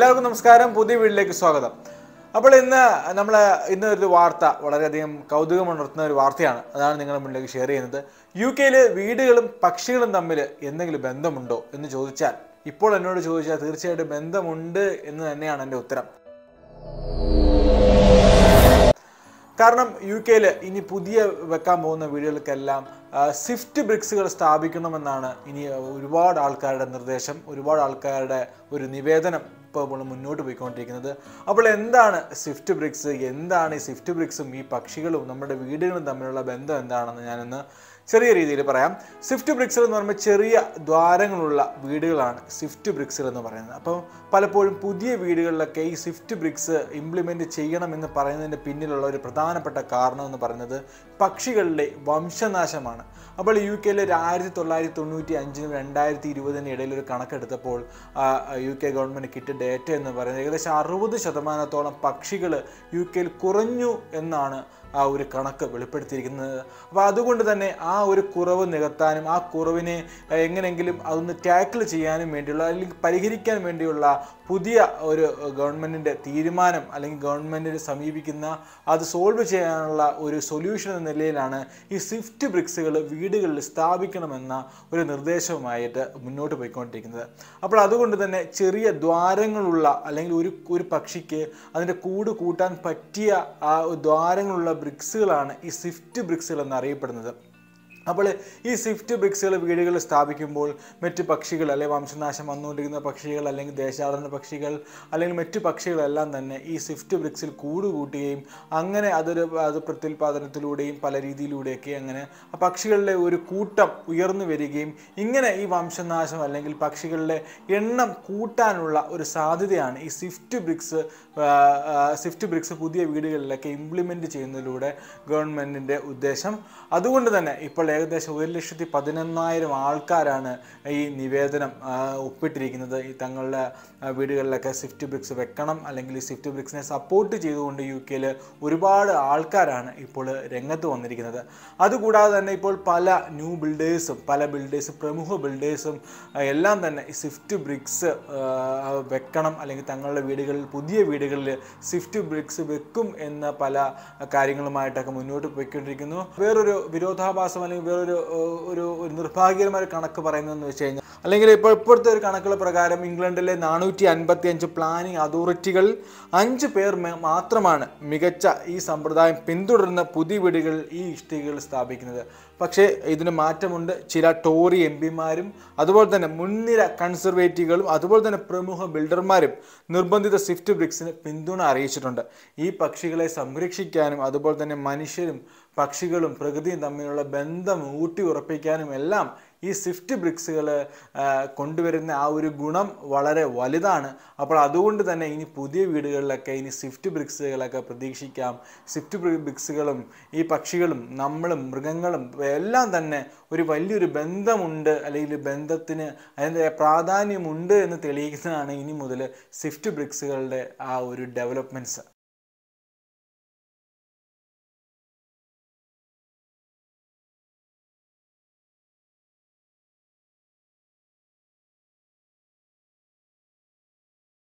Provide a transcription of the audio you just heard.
എല്ലാവർക്കും നമസ്കാരം പുതിയ വീട്ടിലേക്ക് സ്വാഗതം അപ്പോൾ ഇന്ന് നമ്മൾ ഇന്ന് ഒരു വാർത്ത വളരെയധികം കൗതുകമുണർത്തുന്ന ഒരു വാർത്തയാണ് അതാണ് നിങ്ങളുടെ മുന്നിലേക്ക് ഷെയർ ചെയ്യുന്നത് യു കെയിൽ വീടുകളും പക്ഷികളും തമ്മിൽ എന്തെങ്കിലും ബന്ധമുണ്ടോ എന്ന് ചോദിച്ചാൽ ഇപ്പോൾ എന്നോട് ചോദിച്ചാൽ തീർച്ചയായിട്ടും ബന്ധമുണ്ട് എന്ന് തന്നെയാണ് എൻ്റെ ഉത്തരം കാരണം യു കെയിൽ ഇനി പുതിയ വെക്കാൻ പോകുന്ന വീടുകൾക്കെല്ലാം ആ, സ്വിഫ്റ്റ് ബ്രിക്സുകൾ സ്ഥാപിക്കണമെന്നാണ് ഇനി ഒരുപാട് ആൾക്കാരുടെ നിർദ്ദേശം ഒരുപാട് ആൾക്കാരുടെ ഒരു നിവേദനം ഇപ്പോൾ നമ്മൾ മുന്നോട്ട് പോയിക്കൊണ്ടിരിക്കുന്നത് അപ്പോൾ എന്താണ് സ്വിഫ്റ്റ് ബ്രിക്സ് എന്താണ് ഈ സ്വിഫ്റ്റ് ബ്രിക്സും ഈ പക്ഷികളും നമ്മുടെ വീടുകളും തമ്മിലുള്ള ബന്ധം എന്താണെന്ന് ഞാനൊന്ന് ചെറിയ രീതിയിൽ പറയാം സ്വിഫ്റ്റ് ബ്രിക്സുകൾ എന്ന് പറയുമ്പോൾ ചെറിയ ദ്വാരങ്ങളുള്ള വീടുകളാണ് സ്വിഫ്റ്റ് ബ്രിക്സുകൾ എന്ന് പറയുന്നത് അപ്പോൾ പലപ്പോഴും പുതിയ വീടുകളിലൊക്കെ ഈ സ്വിഫ്റ്റ് ബ്രിക്സ് ഇംപ്ലിമെൻറ്റ് ചെയ്യണമെന്ന് പറയുന്നതിൻ്റെ പിന്നിലുള്ള ഒരു പ്രധാനപ്പെട്ട കാരണം എന്ന് പറയുന്നത് പക്ഷികളുടെ വംശനാശമാണ് അപ്പോൾ യു കെയിൽ ആയിരത്തി തൊള്ളായിരത്തി തൊണ്ണൂറ്റി അഞ്ചിനും രണ്ടായിരത്തി ഇരുപതിന് ഇടയിൽ ഒരു കണക്കെടുത്തപ്പോൾ ആ, യു കെ ഗവൺമെൻറ് കിട്ടിയ ഡേറ്റ എന്ന് പറയുന്നത് ഏകദേശം അറുപത് ശതമാനത്തോളം പക്ഷികൾ യു കെയിൽ കുറഞ്ഞു എന്നാണ് ആ ഒരു കണക്ക് വെളിപ്പെടുത്തിയിരിക്കുന്നത് അപ്പോൾ അതുകൊണ്ട് തന്നെ ആ ഒരു കുറവ് നികത്താനും ആ കുറവിനെ ഏഹ്, എങ്ങനെയെങ്കിലും അതൊന്ന് ടാക്കിൾ ചെയ്യാനും വേണ്ടിയുള്ള അല്ലെങ്കിൽ പരിഹരിക്കാൻ വേണ്ടിയുള്ള പുതിയ ഒരു ഗവൺമെൻറ്റിൻ്റെ തീരുമാനം അല്ലെങ്കിൽ ഗവൺമെൻറ്റിനെ സമീപിക്കുന്ന അത് സോൾവ് ചെയ്യാനുള്ള ഒരു സൊല്യൂഷൻ എന്ന നിലയിലാണ് ഈ സ്വിഫ്റ്റ് ബ്രിക്സുകൾ വീടുകളിൽ സ്ഥാപിക്കണമെന്ന ഒരു നിർദ്ദേശവുമായിട്ട് മുന്നോട്ട് പോയിക്കൊണ്ടിരിക്കുന്നത് അപ്പോൾ അതുകൊണ്ട് തന്നെ ചെറിയ ദ്വാരങ്ങളുള്ള അല്ലെങ്കിൽ ഒരു ഒരു പക്ഷിക്ക് അതിൻ്റെ കൂട് കൂട്ടാൻ പറ്റിയ ആ ദ്വാരങ്ങളുള്ള ബ്രിക്സുകളാണ് ഈ സ്വിഫ്റ്റ് ബ്രിക്സുകൾ എന്നറിയപ്പെടുന്നത് അപ്പോൾ ഈ സ്വിഫ്റ്റ് ബ്രിക്സുകൾ വീടുകളിൽ സ്ഥാപിക്കുമ്പോൾ മറ്റ് പക്ഷികൾ അല്ലെങ്കിൽ വംശനാശം വന്നുകൊണ്ടിരിക്കുന്ന പക്ഷികൾ അല്ലെങ്കിൽ ദേശാടന പക്ഷികൾ അല്ലെങ്കിൽ മറ്റു പക്ഷികളെല്ലാം തന്നെ ഈ സ്വിഫ്റ്റ് ബ്രിക്സിൽ കൂട് കൂട്ടുകയും അങ്ങനെ അതൊരു അത് പ്രത്യുൽപാദനത്തിലൂടെയും പല രീതിയിലൂടെയൊക്കെ അങ്ങനെ ആ പക്ഷികളുടെ ഒരു കൂട്ടം ഉയർന്നു വരികയും ഇങ്ങനെ ഈ വംശനാശം അല്ലെങ്കിൽ പക്ഷികളുടെ എണ്ണം കൂട്ടാനുള്ള ഒരു സാധ്യതയാണ് ഈ സ്വിഫ്റ്റ് ബ്രിക്സ് ആ, ആ, സ്വിഫ്റ്റ് ബ്രിക്സ് പുതിയ വീടുകളിലൊക്കെ ഇംപ്ലിമെൻറ്റ് ചെയ്യുന്നതിലൂടെ ഗവൺമെൻറ്റിൻ്റെ ഉദ്ദേശം അതുകൊണ്ട് തന്നെ ഇപ്പോൾ ഏകദേശം ഒരു ലക്ഷത്തി പതിനൊന്നായിരം ആൾക്കാരാണ് ഈ നിവേദനം ആ, ഒപ്പിട്ടിരിക്കുന്നത് ഈ തങ്ങളുടെ ആ, വീടുകളിലൊക്കെ സ്വിഫ്റ്റ് ബ്രിക്സ് വെക്കണം അല്ലെങ്കിൽ ഈ സ്വിഫ്റ്റ് ബ്രിക്സിനെ സപ്പോർട്ട് ചെയ്തുകൊണ്ട് യു കെയിൽ ഒരുപാട് ആൾക്കാരാണ് ഇപ്പോൾ രംഗത്ത് വന്നിരിക്കുന്നത് അതുകൂടാതെ തന്നെ ഇപ്പോൾ പല ന്യൂ ബിൽഡേഴ്സും പല ബിൽഡേഴ്സും പ്രമുഖ ബിൽഡേഴ്സും ആ, എല്ലാം തന്നെ ഈ സ്വിഫ്റ്റ് ബ്രിക്സ് ആ, വെക്കണം അല്ലെങ്കിൽ തങ്ങളുടെ വീടുകളിൽ പുതിയ വീടുകളിൽ സ്വിഫ്റ്റ് ബ്രിക്സ് വെക്കും എന്ന പല കാര്യങ്ങളുമായിട്ടൊക്കെ മുന്നോട്ട് പോയിക്കൊണ്ടിരിക്കുന്നു വേറൊരു വിരോധാഭാസം അല്ലെങ്കിൽ വേറൊരു ഏഹ്, ഒരു ഒരു നിർഭാഗ്യകരമായ ഒരു കണക്ക് പറയുന്നതെന്ന് വെച്ച് കഴിഞ്ഞാൽ അല്ലെങ്കിൽ ഇപ്പോൾ ഇപ്പോഴത്തെ ഒരു കണക്കുകൾ പ്രകാരം ഇംഗ്ലണ്ടിലെ നാനൂറ്റി അൻപത്തി അഞ്ച് പ്ലാനിംഗ് അതോറിറ്റികൾ അഞ്ച് പേർ മേ- മാത്രമാണ് മികച്ച ഈ സമ്പ്രദായം പിന്തുടരുന്ന പുതിയ വീടുകൾ ഈ ഇഷ്ടികകൾ സ്ഥാപിക്കുന്നത് പക്ഷേ ഇതിന് മാറ്റമുണ്ട് ചില ടോറി എം പിമാരും അതുപോലെ തന്നെ മുൻനിര കൺസർവേറ്റീവുകളും അതുപോലെ തന്നെ പ്രമുഖ ബിൽഡർമാരും നിർബന്ധിത സ്വിഫ്റ്റ് ബ്രിക്സിന് പിന്തുണ അറിയിച്ചിട്ടുണ്ട് ഈ പക്ഷികളെ സംരക്ഷിക്കാനും അതുപോലെ തന്നെ മനുഷ്യരും പക്ഷികളും പ്രകൃതിയും തമ്മിലുള്ള ബന്ധം ഊട്ടി ഉറപ്പിക്കാനും എല്ലാം ഈ സ്വിഫ്റ്റ് ബ്രിക്സുകൾ കൊണ്ടുവരുന്ന ആ ഒരു ഗുണം വളരെ വലുതാണ് അപ്പോൾ അതുകൊണ്ട് തന്നെ ഇനി പുതിയ വീടുകളിലൊക്കെ ഇനി സ്വിഫ്റ്റ് ബ്രിക്സുകളൊക്കെ പ്രതീക്ഷിക്കാം സ്വിഫ്റ്റ് ബ്രിക്സുകളും ഈ പക്ഷികളും നമ്മളും മൃഗങ്ങളും എല്ലാം തന്നെ ഒരു വലിയൊരു ബന്ധമുണ്ട് അല്ലെങ്കിൽ ബന്ധത്തിന് അതിൻ്റെ പ്രാധാന്യമുണ്ട് എന്ന് തെളിയിക്കുന്നതാണ് ഇനി മുതൽ സ്വിഫ്റ്റ് ബ്രിക്സുകളുടെ ആ ഒരു ഡെവലപ്മെൻറ്റ്സ്